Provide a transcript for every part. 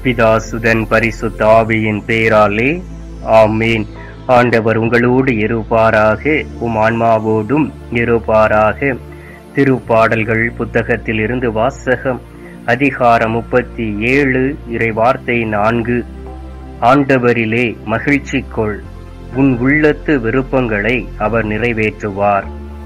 பிதாசுதன் பரிசுத்த ஆவியின் பேராலே ஆமீன் ஆண்டவர் உங்களோடு இருப்பாராக உம் ஆன்மாவோடும் இருப்பாராக திருப்பாடல்கள் புத்தகத்தில் இருந்து வாசகம் அதிகாரம் முப்பத்தி ஏழு இறை வார்த்தை நான்கு ஆண்டவரிலே மகிழ்ச்சி கொள் உன் உள்ளத்து விருப்பங்களை அவர் நிறைவேற்றுவார்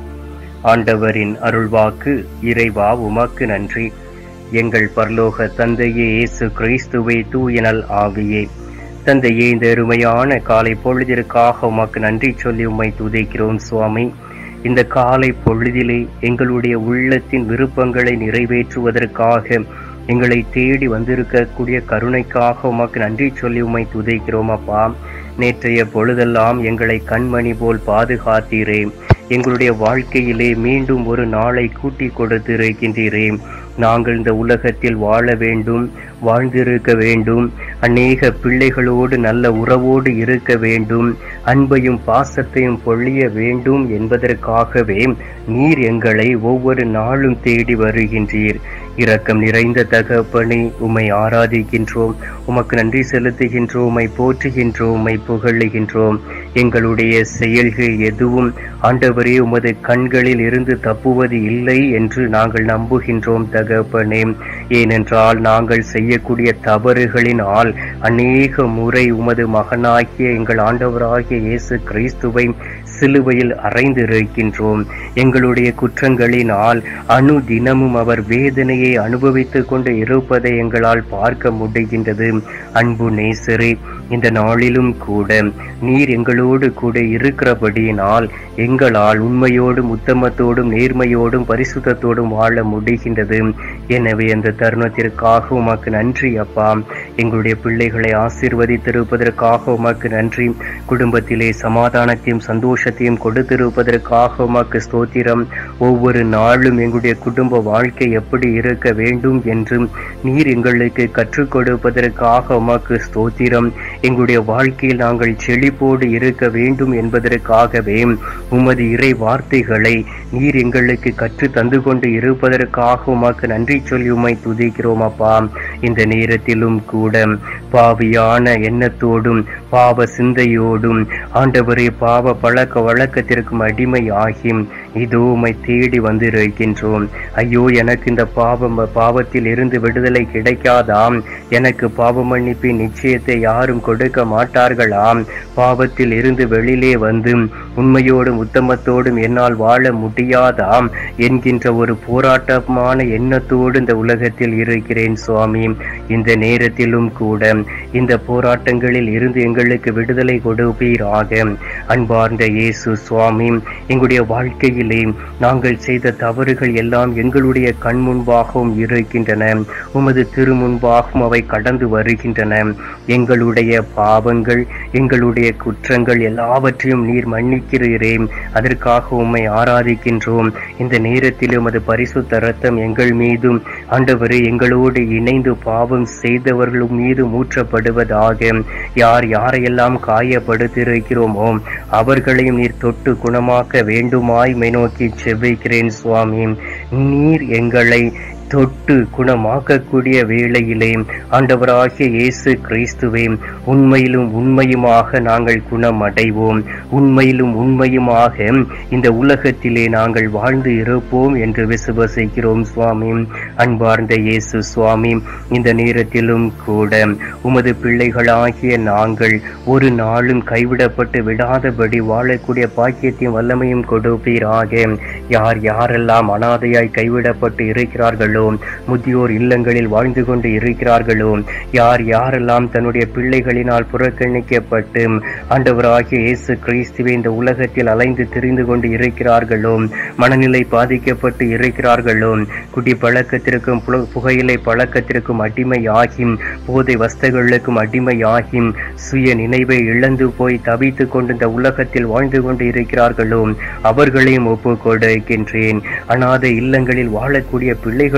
ஆண்டவரின் அருள்வாக்கு இறைவா உமக்கு நன்றி எங்கள் பரலோக தந்தையே இயேசு கிறிஸ்துவே தூயனல் ஆவியே தந்தையே இந்த அருமையான காலை பொழுதிற்காக உமக்கு நன்றி சொல்லி உம்மை துதைக்கிறோம் சுவாமி இந்த காலை பொழுதிலே எங்களுடைய உள்ளத்தின் விருப்பங்களை நிறைவேற்றுவதற்காக எங்களை தேடி வந்திருக்கக்கூடிய கருணைக்காக உமக்கு நன்றி சொல்லி உம்மை துதைக்கிறோம் அப்பா நேற்றைய பொழுதெல்லாம் எங்களை கண்மணி போல் பாதுகாத்தீரே எங்களுடைய வாழ்க்கையிலே மீண்டும் ஒரு நாளை கூட்டி கொடுத்திருக்கின்றீரே நாங்கள் இந்த உலகத்தில் வாழ வேண்டும் வாழ்ந்திருக்க வேண்டும் அநேக பிள்ளைகளோடு நல்ல உறவோடு இருக்க வேண்டும் அன்பையும் பாசத்தையும் பொழிய வேண்டும் என்பதற்காகவே நீர் எங்களை ஒவ்வொரு நாளும் தேடி வருகின்றீர் இரக்கம் நிறைந்த தகப்பனை உம்மை ஆராதிக்கின்றோம் உமக்கு நன்றி செலுத்துகின்றோம் உம்மை போற்றுகின்றோம் உம்மை புகழுகின்றோம் எங்களுடைய செயல்கள் எதுவும் ஆண்டவரே உமது கண்களில் இருந்து தப்புவது இல்லை என்று நாங்கள் நம்புகின்றோம் தகப்பனே ஏனென்றால் நாங்கள் செய்யக்கூடிய தவறுகளினால் அநேக முறை உமது மகனாகிய எங்கள் ஆண்டவராகிய இயேசு கிறிஸ்துவை சிலுவையில் அறைந்திருக்கின்றோம் எங்களுடைய குற்றங்களினால் அணு தினமும் அவர் வேதனையை அனுபவித்துக் கொண்டு இருப்பதை எங்களால் பார்க்க முடிகின்றது அன்பு நேசரே இந்த நாளிலும் கூட நீர் எங்களோடு கூட இருக்கிறபடியினால் எங்களால் உண்மையோடும் உத்தமத்தோடும் நேர்மையோடும் பரிசுத்தத்தோடும் வாழ முடிகின்றது எனவே அந்த தருணத்திற்காக உமக்கு நன்றி அப்பா எங்களுடைய பிள்ளைகளை ஆசீர்வதித்திருப்பதற்காக உமக்கு நன்றி குடும்பத்திலே சமாதானத்தையும் சந்தோஷத்தையும் கொடுத்திருப்பதற்காக உமக்கு ஸ்தோத்திரம் ஒவ்வொரு நாளும் எங்களுடைய குடும்ப வாழ்க்கை எப்படி இருக்க வேண்டும் என்று நீர் எங்களுக்கு கற்றுக் கொடுப்பதற்காக உமக்கு ஸ்தோத்திரம் எங்களுடைய வாழ்க்கையில் நாங்கள் செழிப்போடு இருக்க வேண்டும் என்பதற்காகவே உமது இறை வார்த்தைகளை நீர் எங்களுக்கு கற்று தந்து கொண்டு இருப்பதற்காக உமக்கு நன்றி சொல்லி உம்மை துதிக்கிறோம் அப்பா இந்த நேரத்திலும் கூட பாவியான எண்ணத்தோடும் பாவ சிந்தையோடும் ஆண்டவரே பாவ பழக்க வழக்கத்திற்கும் அடிமையாகி இதோ உம்மை தேடி வந்திருக்கின்றோம் ஐயோ எனக்கு இந்த பாவம் பாவத்தில் இருந்து விடுதலை கிடைக்காதாம் எனக்கு பாவ மன்னிப்பின் நிச்சயத்தை யாரும் கொடுக்க மாட்டார்களாம் பாவத்தில் இருந்து வெளியிலே வந்து உண்மையோடும் உத்தமத்தோடும் என்னால் வாழ முடியாதாம் என்கின்ற ஒரு போராட்டமான எண்ணத்தோடு இந்த உலகத்தில் இருக்கிறேன் சுவாமி இந்த நேரத்திலும் கூட இந்த போராட்டங்களில் இருந்து எங்களுக்கு விடுதலை கொடுப்பீராக அன்பார்ந்த இயேசு சுவாமி எங்களுடைய வாழ்க்கையிலே நாங்கள் செய்த தவறுகள் எல்லாம் எங்களுடைய கண் முன்பாகவும் இருக்கின்றன உமது திருமுன்பாகவும் அவை கடந்து வருகின்றன எங்களுடைய பாவங்கள் எங்களுடைய குற்றங்கள் எல்லாவற்றையும் நீர் மன்னிக்கிறீரே அதற்காக உம்மை ஆராதிக்கின்றோம் இந்த நேரத்தில் உமது பரிசுத்த ரத்தம் எங்கள் மீதும் ஆண்டவரே எங்களோடு இணைந்து பாவம் செய்தவர்கள் மீது மூற்றப்படுவதாக யார் யாரையெல்லாம் காயப்படுத்தியிருக்கிறோமோ அவர்களையும் நீர் தொட்டு குணமாக்க வேண்டுமாய் மை நோக்கி செவ்விக்கிறேன் சுவாமி நீர் எங்களை தொட்டு குணமாக்கக்கூடிய வேளையிலே ஆண்டவராகிய இயேசு கிறிஸ்துவே உண்மையிலும் உண்மையுமாக நாங்கள் குணம் அடைவோம் உண்மையிலும் உண்மையுமாக இந்த உலகத்திலே நாங்கள் வாழ்ந்து இருப்போம் என்று விசுவசிக்கிறோம் சுவாமி அன்பார்ந்த இயேசு சுவாமி இந்த நேரத்திலும் கூட உமது பிள்ளைகளாகிய நாங்கள் ஒரு நாளும் கைவிடப்பட்டு விடாதபடி வாழக்கூடிய பாக்கியத்தையும் வல்லமையும் கொடுப்பீராக யார் யாரெல்லாம் அனாதையாய் கைவிடப்பட்டு இருக்கிறார்களோ முதியோர் இல்லங்களில் வாழ்ந்து கொண்டு இருக்கிறார்களோ யார் யாரெல்லாம் தன்னுடைய பிள்ளைகளினால் புறக்கணிக்கப்பட்டு ஆண்டவராகிய இயேசு கிறிஸ்துவை இந்த உலகத்தில் அலைந்து திரிந்து கொண்டு இருக்கிறார்களோ மனநிலை பாதிக்கப்பட்டு இருக்கிறார்களோ குடி பழக்கத்திற்கும் புல- புகையிலை பழக்கத்திற்கும் அடிமையாகி போதை வஸ்துகளுக்கும் அடிமையாகி சுய நினைவை இழந்து போய் தவித்துக் கொண்டு இந்த உலகத்தில் வாழ்ந்து கொண்டு இருக்கிறார்களோ அவர்களையும் ஒப்பு கொடுக்கின்றேன் அநாத இல்லங்களில் வாழக்கூடிய பிள்ளைகளை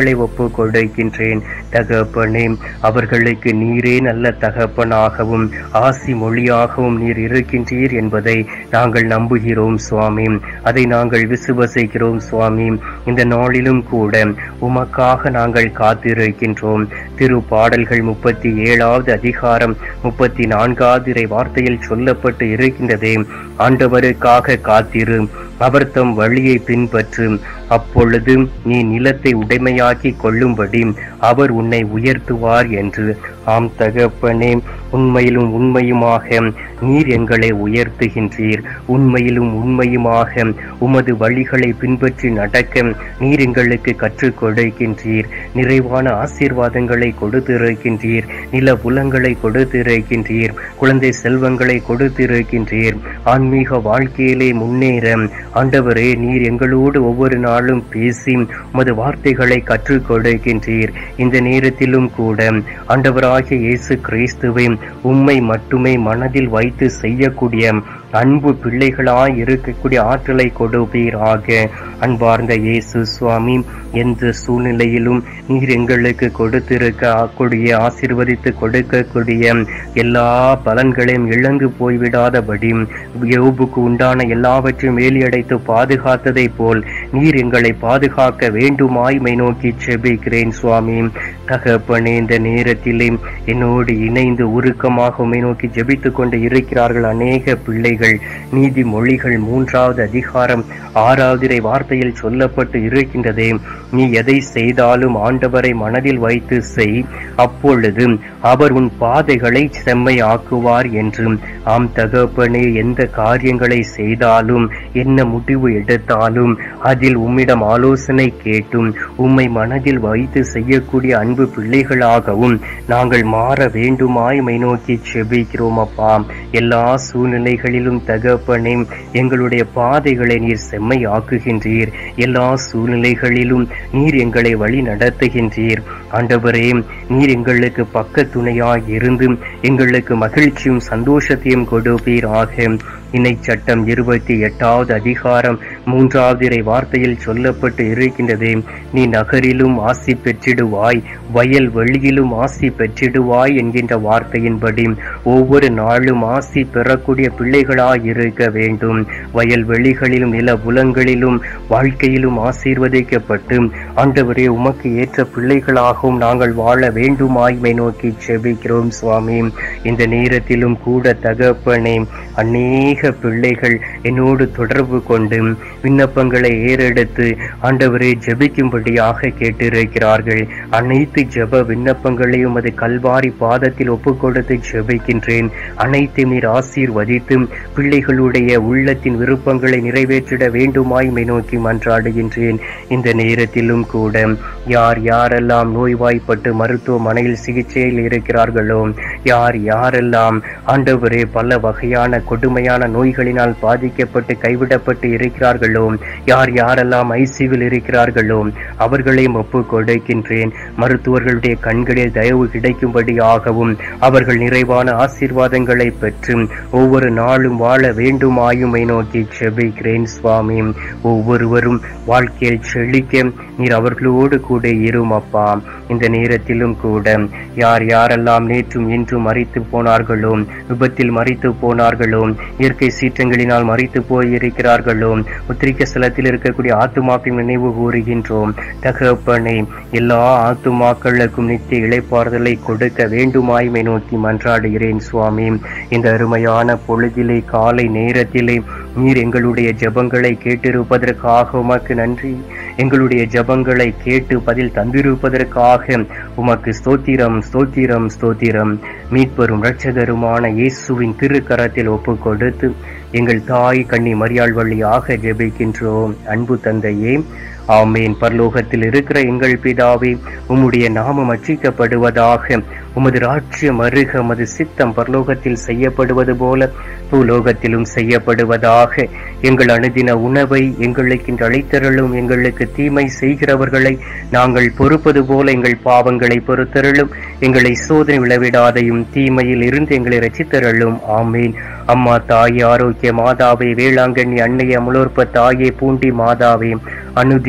பிள்ளைகளை ஒப்பு கொடுக்கின்றேன் தகப்பனே அவர்களுக்கு நீரே நல்ல தகப்பனாகவும் ஆசி மொழியாகவும் நீர் இருக்கின்றீர் என்பதை நாங்கள் நம்புகிறோம் சுவாமி அதை நாங்கள் விசுவசிக்கிறோம் சுவாமி இந்த நாளிலும் கூட உமக்காக நாங்கள் காத்திருக்கின்றோம் திரு பாடல்கள் முப்பத்தி ஏழாவது அதிகாரம் முப்பத்தி நான்காவது இறை வார்த்தையில் சொல்லப்பட்டு இருக்கின்றதே ஆண்டவருக்காக காத்திரு அவர் தம் வழியை பின்பற்று அப்பொழுது நீ நிலத்தை உடைமையாக்கி கொள்ளும்படி அவர் உன்னை உயர்த்துவார் என்று ஆம் தகப்பனே உண்மையிலும் உண்மையுமாக நீர் எங்களை உயர்த்துகின்றீர் உண்மையிலும் உண்மையுமாக உமது வழிகளை பின்பற்றி நடக்க நீர் எங்களுக்கு கற்றுக் கொடுக்கின்றீர் நிறைவான ஆசீர்வாதங்களை கொடுத்திருக்கின்றீர் நில புலங்களை கொடுத்திருக்கின்றீர் குழந்தை செல்வங்களை கொடுத்திருக்கின்றீர் ஆன்மீக வாழ்க்கையிலே முன்னேற ஆண்டவரே நீர் எங்களோடு ஒவ்வொரு நாளும் பேசி உமது வார்த்தைகளை கற்றுக் கொடுக்கின்றீர் இந்த நேரத்திலும் கூட ஆண்டவராகிய இயேசு கிறிஸ்துவை உம்மை மட்டுமே மனதில் வைத்து செய்யக்கூடிய அன்பு பிள்ளைகளாய் இருக்கக்கூடிய ஆற்றலை கொடுப்பீராக அன்பார்ந்த இயேசு சுவாமி எந்த சூழ்நிலையிலும் நீர் எங்களுக்கு கொடுத்திருக்க கூடிய ஆசிர்வதித்து கொடுக்கக்கூடிய எல்லா பலன்களையும் இழந்து போய்விடாதபடி யோபுக்கு உண்டான எல்லாவற்றையும் வேலியடைத்து பாதுகாத்ததை போல் நீர் எங்களை பாதுகாக்க வேண்டுமாய்மை நோக்கி செபிக்கிறேன் சுவாமி தகப்பனே இந்த நேரத்திலே என்னோடு இணைந்து உருக்கமாக உம்மை நோக்கி ஜெபித்துக் கொண்டு இருக்கிறார்கள் அநேக பிள்ளைகள் நீதிமொழிகள் மூன்றாவது அதிகாரம் ஆறாவது இறை வார்த்தையில் சொல்லப்பட்டு இருக்கின்றதே நீ எதை செய்தாலும் ஆண்டவரை மனதில் வைத்து செய் அப்பொழுது அவர் உன் பாதைகளை செம்மையாக்குவார் என்றும் ஆம் தகப்பனே எந்த காரியங்களை செய்தாலும் என்ன முடிவு எடுத்தாலும் அதில் உம்மிடம் ஆலோசனை கேட்டும் உம்மை மனதில் வைத்து செய்யக்கூடிய அன்பு பிள்ளைகளாகவும் நாங்கள் மாற வேண்டுமாய் மை நோக்கி செபிக்கிறோம் அப்பா எல்லா சூழ்நிலைகளிலும் தகப்பனே எங்களுடைய பாதைகளை நீர் செம்மையாக்குகின்றீர் எல்லா சூழ்நிலைகளிலும் நீர் எங்களை வழி நடத்துகின்றீர் ஆண்டவரே நீர் எங்களுக்கு பக்க துணையாய் இருந்து எங்களுக்கு மகிழ்ச்சியும் சந்தோஷத்தையும் கொடுப்பீராக இணை சட்டம் இருபத்தி எட்டாவது அதிகாரம் மூன்றாவது இறை வார்த்தையில் சொல்லப்பட்டு இருக்கின்றதே நீ நகரிலும் ஆசி பெற்றிடுவாய் வயல் வெளியிலும் ஆசி பெற்றிடுவாய் என்கின்ற வார்த்தையின்படி ஒவ்வொரு நாளும் ஆசி பெறக்கூடிய பிள்ளைகளாய் இருக்க வேண்டும் வயல் வெளிகளிலும் நில புலங்களிலும் வாழ்க்கையிலும் ஆசீர்வதிக்கப்பட்டு ஆண்டவரே உமக்கு ஏற்ற பிள்ளைகளாகவும் நாங்கள் வாழ வேண்டுமாய்மை நோக்கி செபிக்கிறோம் சுவாமி இந்த நேரத்திலும் கூட தகப்பனே அநேக பிள்ளைகள் என்னோடு தொடர்பு கொண்டு விண்ணப்பங்களை ஏறெடுத்து ஆண்டவரை ஜெபிக்கும்படியாக கேட்டிருக்கிறார்கள் அனைத்து ஜெப விண்ணப்பங்களையும் அது கல்வாரி பாதத்தில் ஒப்புக் கொடுத்து ஜெபிக்கின்றேன் அனைத்தையும் நீர் ஆசீர்வதித்து பிள்ளைகளுடைய உள்ளத்தின் விருப்பங்களை நிறைவேற்றிட வேண்டுமாய் மை நோக்கி மன்றாடுகின்றேன் இந்த நேரத்திலும் கூட யார் யாரெல்லாம் நோய்வாய்ப்பட்டு மருத்துவமனையில் சிகிச்சையில் இருக்கிறார்களோ யார் யாரெல்லாம் ஆண்டவரே பல வகையான கொடுமையான நோய்களினால் பாதிக்கப்பட்டு கைவிடப்பட்டு இருக்கிறார்களோ யார் யாரெல்லாம் ஐசியூவில் இருக்கிறார்களோ அவர்களையும் ஒப்பு கொடுக்கின்றேன் மருத்துவர்களுடைய கண்களில் தயவு கிடைக்கும்படியாகவும் அவர்கள் நிறைவான ஆசீர்வாதங்களை பெற்று ஒவ்வொரு நாளும் வாழ வேண்டுமாயுமை நோக்கி செபிக்கிறேன் சுவாமி ஒவ்வொருவரும் வாழ்க்கையில் செழிக்க நீர் அவர்களோடு கூட இரும் அப்பா இந்த நேரத்திலும் கூட யார் யாரெல்லாம் நேற்றும் இன்றும் மறித்து போனார்களோ விபத்தில் மறித்து போனார்களோ இயற்கை சீற்றங்களினால் மறித்து போயிருக்கிறார்களோ உத்திரிக்க ஸ்தலத்தில் இருக்கக்கூடிய ஆத்துமாக்கள் நினைவு கூறுகின்றோம் தகப்பனை எல்லா ஆத்துமாக்களுக்கும் நித்திய இளைப்பாறுதலை கொடுக்க வேண்டுமாய்மை நோக்கி மன்றாடுகிறேன் சுவாமி இந்த அருமையான பொழுதிலே காலை நேரத்திலே நீர் எங்களுடைய ஜெபங்களை கேட்டிருப்பதற்காக உமக்கு நன்றி எங்களுடைய ஜெபங்களை கேட்டு பதில் தந்திருப்பதற்காக உமக்கு ஸ்தோத்திரம் ஸ்தோத்திரம் ஸ்தோத்திரம் மீட்பெரும் இரட்சகருமான இயேசுவின் திருக்கரத்தில் ஒப்பு கொடுத்து எங்கள் தாய் கண்ணி மரியாள் வழியாக ஜெபிக்கின்றோம் அன்பு தந்தையே ஆமேன் பரலோகத்தில் இருக்கிற எங்கள் பிதாவே உம்முடைய நாமம் அச்சிக்கப்படுவதாக உமது ராட்சியம் அருக உமது சித்தம் பரலோகத்தில் செய்யப்படுவது போல பூலோகத்திலும் செய்யப்படுவதாக எங்கள் அனுதின உணவை எங்களுக்கு இன்று அழைத்தருளும் எங்களுக்கு தீமை செய்கிறவர்களை நாங்கள் பொறுப்பது போல எங்கள் பாவங்களை பொறுத்தருளும் எங்களை சோதனை விளைவிடாதையும் தீமையில் இருந்து எங்களை ரசித்தருளும் ஆமேன் அம்மா தாயே ஆரோக்கிய மாதாவே வேளாங்கண்ணி அன்னைய அமலோற்ப தாயே பூண்டி மாதாவே அனுதின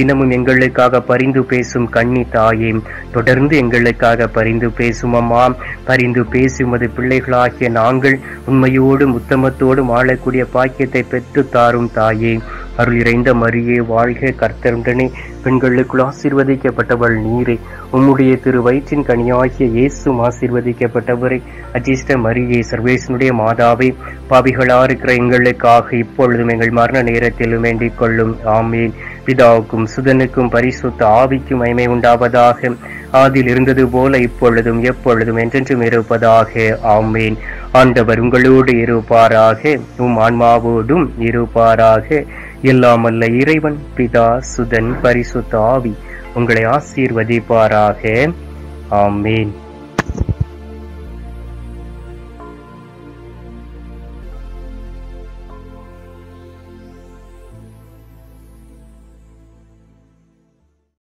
தினமும் எங்களுக்காக பரிந்து பேசும் கன்னி தாயே தொடர்ந்து எங்களுக்காக பரிந்து பேசும் அம்மா பரிந்து பேசுமது பிள்ளைகளாகிய நாங்கள் உண்மையோடும் உத்தமத்தோடும் வாழக்கூடிய பாக்கியத்தை பெற்று தாரும் தாயே அருள் இறைந்த மரியே வாழ்க கர்த்தருடனே பெண்களுக்குள் ஆசீர்வதிக்கப்பட்டவள் நீரே உம்முடைய திரு வயிற்றின் கனியாகிய இயேசும் ஆசீர்வதிக்கப்பட்டவரை அஜிஷ்ட மரியே சர்வேசனுடைய மாதாவே பாவிகளா இருக்கிற எங்களுக்காக இப்பொழுதும் எங்கள் மரண நேரத்திலும் வேண்டிக் கொள்ளும் ஆமீன் பிதாவுக்கும் சுதனுக்கும் பரிசுத்த ஆவிக்கும் மகிமை உண்டாவதாக ஆதில் இருந்தது போல இப்பொழுதும் எப்பொழுதும் என்றென்றும் இருப்பதாக ஆமீன் ஆண்டவர் உங்களோடு இருப்பாராக உம் ஆன்மாவோடும் இருப்பாராக எல்லாமல்ல இறைவன் பிதா சுதன் பரிசுத்த ஆவி உங்களை ஆசீர்வதிப்பாராக ஆமீன்